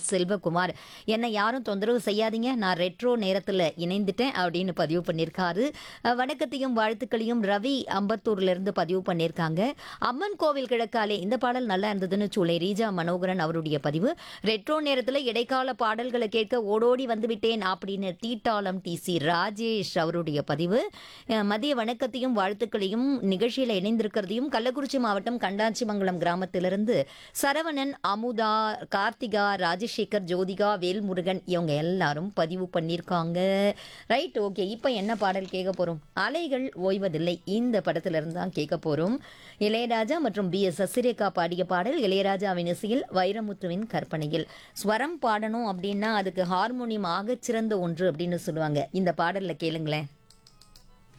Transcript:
செல்வகுமார் என்னை யாரும் தொந்தரவு செய்யாதீங்க நான் ரெட்ரோ நேரத்தில் இணைந்துட்டேன் அப்படின்னு பதிவு பண்ணியிருக்காரு அஹ், வணக்கத்தையும் வாழ்த்துக்களையும் ரவி அம்பத்தூர்ல இருந்து பதிவு பண்ணியிருக்காங்க அம்மன் கோவில் கிழக்காலே இந்த பாடல் நல்லா இருந்ததுன்னு சூளை ரீஜா மனோகரன் அவருடைய பதிவு ரெட்ரோ நேரத்தில் இடைக்கால பாடல்களை கேட்க ஓடோடி வந்துவிட்டேன் அப்படின்னு தீட்டாளம் டி சி ராஜேஷ் அவருடைய பதிவு அஹ், மதிய வணக்கத்தையும் வாழ்த்துக்களையும் நிகழ்ச்சியில் இணைந்திருக்கிறதையும் கள்ளக்குறிச்சி மாவட்டம் கண்டாச்சிமங்கலம் கிராமத்திலிருந்து சரவணன் அமுதா கார்த்திகா ராஜசேகர் ஜோதிகா வேல்முருகன் இவங்க எல்லாரும் பதிவு பண்ணியிருக்காங்க ரைட் ஓகே இப்போ என்ன பாடல் கேட்க போகிறோம் அலைகள் ஓய்வதில்லை இந்த படத்திலிருந்து தான் கேட்க போகிறோம் இளையராஜா மற்றும் பி எஸ் சசிரேகா பாடிய பாடல் இளையராஜாவின் இசையில் வைரமுத்துவின் கற்பனையில் ஸ்வரம் பாடணும் அப்படின்னா அதுக்கு ஹார்மோனியம் ஆகச் சிறந்த ஒன்று அப்படின்னு சொல்லுவாங்க இந்த பாடலில் கேளுங்களேன்